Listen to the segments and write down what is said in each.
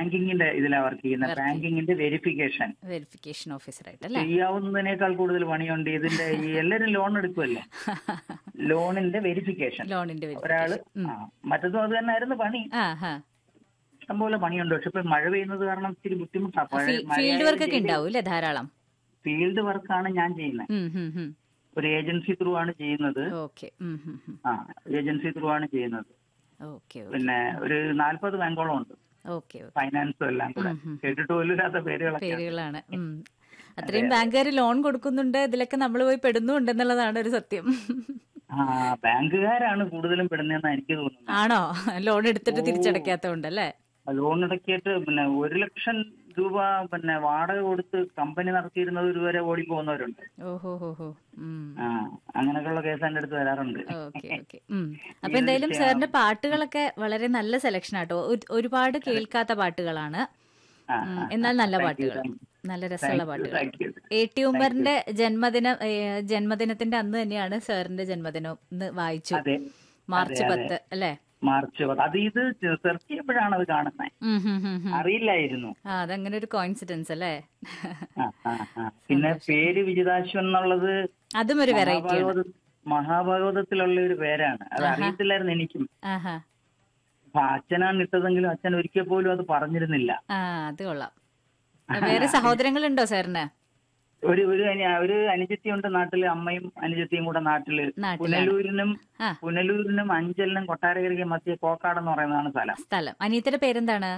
ബാങ്കിങ്ങിന്റെ ഇതിലാ വർക്ക് ചെയ്യുന്നത് Work ബാങ്കിങ്ങിന്റെ വെരിഫിക്കേഷൻ വെരിഫിക്കേഷൻ ഓഫീസർ ആയിട്ടല്ലേ ചെയ്യാവുന്നതിനേക്കാൾ കൂടുതൽ പണിയുണ്ട് ഇതിന്റെ ഈ എല്ലാരും ലോൺ എടുക്കുമല്ലോ ലോണിന്റെ വെരിഫിക്കേഷൻ ലോണിന്റെ ഒരാള് വെരിഫിക്കേഷൻ ആ, മറ്റതും അത് തന്നെ ആയിരുന്നു പണി ആ ഹാ ഇഷ്ടംപോലെ പണിയുണ്ട് പക്ഷെ ഇപ്പൊ മഴ പെയ്യുന്നത് കാരണം ഇച്ചിരി ബുദ്ധിമുട്ടാണ് ഫീൽഡ് വർക്ക് ഒക്കെ ഉണ്ടാവും അല്ലേ ധാരാളം ഫീൽഡ് വർക്കാണ് ഞാൻ ചെയ്യുന്നത് ഉം, ഉം, ഉം. ഒരു ഏജൻസി ത്രൂ ആണ് ചെയ്യുന്നത് ഓക്കെ ഉം, ഉം, ഉം. ആ ഏജൻസി ത്രൂ ആണ് ചെയ്യുന്നത് ഓക്കെ ഓക്കെ പിന്നെ ഒരു നാല്പത് ബാങ്കോളം ഉണ്ട് ഓക്കെ ഓക്കെ ഫൈനാൻസും എല്ലാം കൂടെ ഉം, ഉം. കേട്ടിട്ട് പോലും ഇല്ലാത്ത പേരുകളൊക്കെ പേരുകളാണ് ഉം. അത്രയും ബാങ്കുകാർ ലോൺ കൊടുക്കുന്നുണ്ട് ഇതിലൊക്കെ നമ്മൾ പോയി പെടുന്നുണ്ടെന്നുള്ളതാണ് ഒരു സത്യം ആ ബാങ്കുകാരാണ് കൂടുതലും പെടുന്നതെന്ന് എനിക്ക് തോന്നുന്നത് ആണോ ലോൺ എടുത്തിട്ട് ഓ. തിരിച്ചടയ്ക്കാത്തോണ്ടല്ലേ ലോൺ അടക്കിയിട്ട് പിന്നെ ഒരു ലക്ഷം രൂപ പിന്നെ വാടക കൊടുത്ത് കമ്പനി നടത്തിയിരുന്നത് ഇതുവരെ ഓടിപ്പോകുന്നവരുണ്ട് ഓഹോ ഹോ ഹോ ഉം. ആ അങ്ങനെയൊക്കെയുള്ള കേസ് എന്റെ അടുത്ത് വരാറുണ്ട് ഓക്കെ ഓക്കെ ഉം. അപ്പൊ എന്തായാലും സാറിന്റെ പാട്ടുകളൊക്കെ വളരെ നല്ല സെലക്ഷൻ ആട്ടോ ഒരു- ഒരുപാട് കേൾക്കാത്ത പാട്ടുകളാണ് ആ, ഉം, ആ, എന്നാൽ നല്ല Thank you, പാട്ടുകൾ thank you. നല്ല രസമുള്ള Thank you, പാട്ടുകൾ thank you. എ ടി ഉമ്മറിന്റെ ജന്മദിനം ഏ, ജന്മദിനത്തിന്റെ അന്ന് തന്നെയാണ് സാറിന്റെ ജന്മദിനം എന്ന് വായിച്ചു അതെ മാർച്ച് അതെ, പത്ത് അല്ലേ മാർച്ച് പത്ത്. അത് ഇത് സെർച്ച് ചെയ്യപ്പോഴാണ് അത് കാണുന്നത് ഉം, ഉം, ഉം, ഉം. അറിയില്ലായിരുന്നു ആ അതങ്ങനെ ഒരു കോയിൻസിഡൻസ് അല്ലേ ആ, ആ, ആ. പിന്നെ പേര് വിജിതാശ്വൻ എന്നുള്ളത് അതും ഒരു വെറൈറ്റി ആണ് മഹാഭാഗവത മഹാഭാഗവതത്തിലുള്ള ഒരു പേരാണ് അത് അറിയത്തില്ലായിരുന്നു എനിക്കും ആഹാ അപ്പൊ അച്ഛനാണ് ഇട്ടതെങ്കിലും അച്ഛൻ ഒരിക്കൽ പോലും അത് പറഞ്ഞിരുന്നില്ല ആ അത് കൊള്ളാം വേറെ സഹോദരങ്ങളുണ്ടോ സാറിന് ഒരു ഒരു അനി- ഒരു അനുജത്തിയുണ്ട് നാട്ടില് അമ്മയും അനുജത്തിയും കൂടെ നാട്ടില് നാട്ടിലാണ് പുനലൂരിനും ആ പുനലൂരിനും അഞ്ചലിനും കൊട്ടാരക്കരയ്ക്ക് മധ്യ കോക്കാടെന്ന് പറയുന്നതാണ് സ്ഥലം സ്ഥലം അനിയത്തിന്റെ പേരെന്താണ്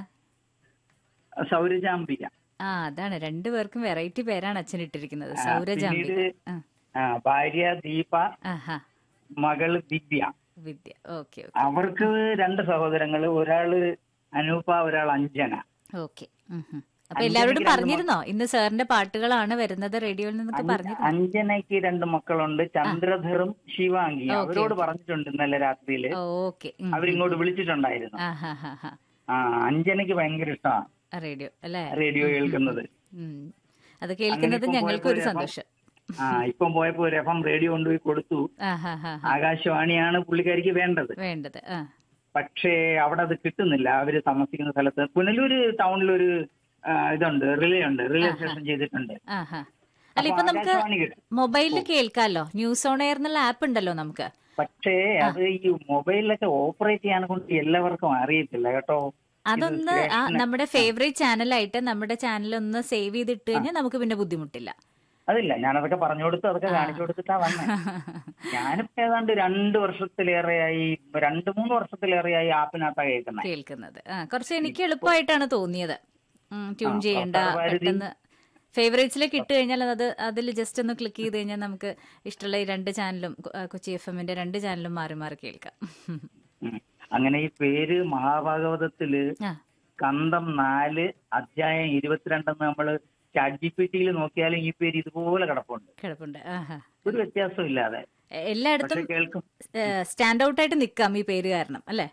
സൗരജാംബിക ആ അതാണ് രണ്ടുപേർക്കും വെറൈറ്റി പേരാണ് അച്ഛൻ ഇട്ടിരിക്കുന്നത് ആ, സൗരജാംബിക പിന്നീട് ആ, ആ, ഭാര്യ ദീപ ആഹാ മകള് ദിവ്യ വിദ്യ ഓക്കെ അവർക്ക് രണ്ട് സഹോദരങ്ങള് ഒരാള് അനൂപ ഒരാൾ അഞ്ജന ഓക്കെ അപ്പൊ എല്ലാവരോടും പറഞ്ഞിരുന്നോ ഇന്ന് സാറിന്റെ പാട്ടുകളാണ് വരുന്നത് റേഡിയോയിൽ നിന്നൊക്കെ പറഞ്ഞിരുന്നു അഞ്ജനയ്ക്ക് രണ്ട് മക്കളുണ്ട് ചന്ദ്രധറും ശിവാംഗി അവരോട് പറഞ്ഞിട്ടുണ്ട് ഇന്നലെ രാത്രിയില് ഓക്കെ അവരിങ്ങോട്ട് വിളിച്ചിട്ടുണ്ടായിരുന്നു ആഹാ ഹാ ഹാ ആ അഞ്ജനയ്ക്ക് ഭയങ്കര ഇഷ്ടമാണ് റേഡിയോ അല്ലേ റേഡിയോ കേൾക്കുന്നത് ഉം. അത് കേൾക്കുന്നത് ഇപ്പം ഞങ്ങൾക്ക് ഒരു പോയപ്പോ സന്തോഷം ആ ഇപ്പം പോയപ്പോ ഒരു എഫ് എം റേഡിയോ കൊണ്ടുപോയി കൊടുത്തു ആഹാ ഹാ ഹാ ആകാശവാണിയാണ് പുള്ളിക്കാരിക്ക് വേണ്ടത് വേണ്ടത് ആ പക്ഷേ അവിടെ അത് കിട്ടുന്നില്ല അവര് താമസിക്കുന്ന സ്ഥലത്ത് പുനലൂര് ടൗണിലൊരു ആ, ഇതുണ്ട് റിലേ ഉണ്ട് റിലേ സ്റ്റേഷൻ ചെയ്തിട്ടുണ്ട് ആഹാ അല്ല അപ്പൊ ഇപ്പൊ നമുക്ക് ആകാശവാണി കിട്ടും മൊബൈലിൽ കേൾക്കാലോ ന്യൂസ് ഓൺ എയർ എന്നുള്ള ആപ്പ് ഉണ്ടല്ലോ നമുക്ക് പക്ഷേ അത് ഈ മൊബൈലിലൊക്കെ ഓപ്പറേറ്റ് ചെയ്യാൻ കൊണ്ട് എല്ലാവർക്കും അറിയത്തില്ല കേട്ടോ അതൊന്ന് ആ നമ്മുടെ ഫേവറേറ്റ് ചാനലായിട്ട് നമ്മുടെ ചാനൽ ഒന്ന് സേവ് ചെയ്തിട്ട് കഴിഞ്ഞാൽ നമുക്ക് പിന്നെ ബുദ്ധിമുട്ടില്ല അതില്ല ഞാനതൊക്കെ പറഞ്ഞു കൊടുത്ത് അതൊക്കെ കാണിച്ചു കൊടുത്തിട്ടാ വന്നേ ഞാനിപ്പോ ഏതാണ്ട് രണ്ട് വർഷത്തിലേറെയായി രണ്ട് മൂന്ന് വർഷത്തിലേറെയായി ആപ്പിനകത്താ കേൾക്കുന്നത് കേൾക്കുന്നത് ആ കുറച്ച് എനിക്ക് എളുപ്പമായിട്ടാണ് തോന്നിയത് ട്യൂൺ ആ, ചെയ്യേണ്ട പ്രസാരഭാരതി- പെട്ടെന്ന് ഫേവറേറ്റ്സിലേക്ക് ഇട്ട് കഴിഞ്ഞാൽ അത് അതിൽ ജസ്റ്റ് ഒന്ന് ക്ലിക്ക് ചെയ്ത് കഴിഞ്ഞാൽ നമുക്ക് ഇഷ്ടമുള്ള ഈ രണ്ട് ചാനലും കൊ- ആ, കൊച്ചി എഫ് എമ്മിന്റെ രണ്ട് ചാനലും മാറി മാറി കേൾക്കാം ഉം. അങ്ങനെ ഈ പേര് മഹാഭാഗവതത്തില് ആ കന്തം നാല് അധ്യായം ഇരുപത്തിരണ്ടെന്ന് നമ്മള് ചാറ്റ് ജി പി ടിയിൽ നോക്കിയാലും ഈ പേര് ഇതുപോലെ കിടപ്പുണ്ട് കിടപ്പുണ്ട് ആഹാ ഒരു വ്യത്യാസവും ഇല്ലാതെ എ- എല്ലായിടത്തും പക്ഷെ കേൾക്കും സ്റ്റാൻഡ് ഔട്ട് ആയിട്ട് നിക്കാം ഈ പേര് കാരണം അല്ലേ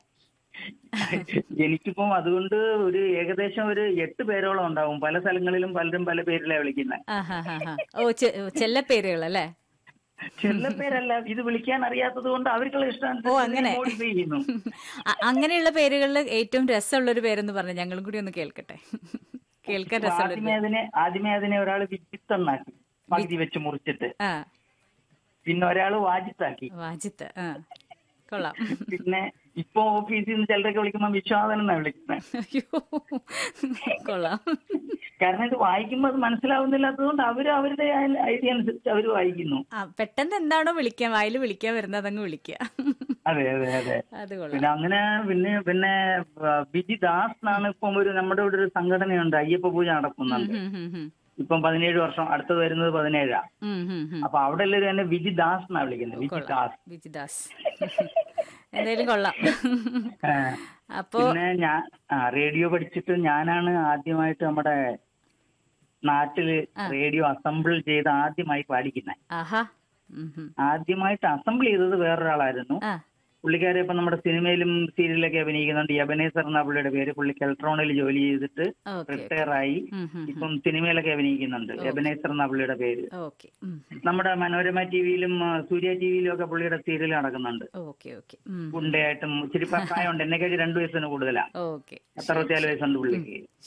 എനിക്കിപ്പം അതുകൊണ്ട് ഒരു ഏകദേശം ഒരു എട്ട് പേരോളം ഉണ്ടാവും പല സ്ഥലങ്ങളിലും പലരും പല പേരിലാ വിളിക്കുന്നത് ആഹാ ഹാ ഹാ ഓ ചെ- ചെല്ല പേരുകൾ അല്ലേ ചെല്ല പേരല്ല ഇത് വിളിക്കാൻ അറിയാത്തത് കൊണ്ട് അവർക്കുള്ള ഇഷ്ടം ഓ അങ്ങനെ മോഡിഫൈ ചെയ്യുന്നു അ- അങ്ങനെയുള്ള പേരുകളിൽ ഏറ്റവും രസമുള്ള ഒരു പേരെന്ന് പറഞ്ഞു ഞങ്ങളും കൂടി ഒന്ന് കേൾക്കട്ടെ കേൾക്കാൻ രസമുള്ള ഒരു ആദ്യമേ അതിനെ ആദ്യമേ അതിനെ ഒരാൾ വിജിത്തെന്നാക്കി പകുതി വെച്ച് മുറിച്ചിട്ട് ആ പിന്നെ ഒരാൾ വാജിത്താക്കി വാജിത്ത് ആ കൊള്ളാം പിന്നെ ഇപ്പൊ ഓഫീസിൽ നിന്ന് ചിലരൊക്കെ വിളിക്കുമ്പോ വിശ്വാസനം എന്നാ വിളിക്കുന്നത് അയ്യോ കൊള്ളാം കാരണം ഇത് വായിക്കുമ്പോൾ അത് മനസ്സിലാവുന്നില്ലാത്തതുകൊണ്ട് അവര് അവരുടെ ഐഡിയ അനുസരിച്ച് അവര് വായിക്കുന്നു ആ പെട്ടെന്ന് എന്താണോ വിളിക്കാൻ വായിൽ വിളിക്കാൻ വരുന്നത് അതങ്ങ് വിളിക്കുക അതെ അതെ അതെ അത് കൊള്ളാം പിന്നെ അങ്ങനെ പിന്നെ പിന്നെ ആ, ബിജി ദാസ് എന്നാണ് ഇപ്പം ഒരു നമ്മുടെ ഇവിടെ ഒരു സംഘടനയുണ്ട് അയ്യപ്പ പൂജ നടക്കുന്നുണ്ട് ഉം, ഉം, ഉം. ഇപ്പം പതിനേഴ് വർഷം അടുത്തത് വരുന്നത് പതിനേഴാ ഉം, ഉം, ഉം. അപ്പൊ അവിടെ എല്ലാവരും എന്നെ വിജി ദാസ് എന്നാ വിളിക്കുന്നത് വിജി കൊള്ളാം ദാസ് വിജിദാസ് എന്തായാലും കൊള്ളാം ആ, അപ്പോ പിന്നെ ഞാൻ ആ റേഡിയോ പഠിച്ചിട്ട് ഞാനാണ് ആദ്യമായിട്ട് നമ്മുടെ നാട്ടില് റേഡിയോ അസംബിൾ ചെയ്ത് ആദ്യമായി പാടിക്കുന്നത് ആഹാ ഉം, ഉം. ആദ്യമായിട്ട് അസംബിൾ ചെയ്തത് വേറൊരാളായിരുന്നു ആ പുള്ളിക്കാരെ ഇപ്പൊ നമ്മുടെ സിനിമയിലും സീരിയലൊക്കെ അഭിനയിക്കുന്നുണ്ട് യബനേസർ എന്ന പുള്ളിയുടെ പേര് പുള്ളിക്ക് ഇലക്ട്രോണിൽ ജോലി ചെയ്തിട്ട് ഓക്കെ റിട്ടയർ ആയി ഉം, ഉം, ഇപ്പം സിനിമയിലൊക്കെ അഭിനയിക്കുന്നുണ്ട് എബനേസർ എന്ന പുള്ളിയുടെ പേര് ഓക്കെ ഉം, നമ്മുടെ മനോരമ ടിവിയിലും സൂര്യ ടിവിയിലും ഒക്കെ പുള്ളിയുടെ സീരിയൽ നടക്കുന്നുണ്ട് ഓക്കെ ഓക്കെ ഉം, ഗുണ്ടയായിട്ടും ഇച്ചിരി പ്രായമുണ്ട് എന്നെക്കാട്ടി രണ്ടു വയസ്സിന് കൂടുതലാ ഓക്കെ എത്ര വയസ്സുണ്ട് പുള്ളിക്ക്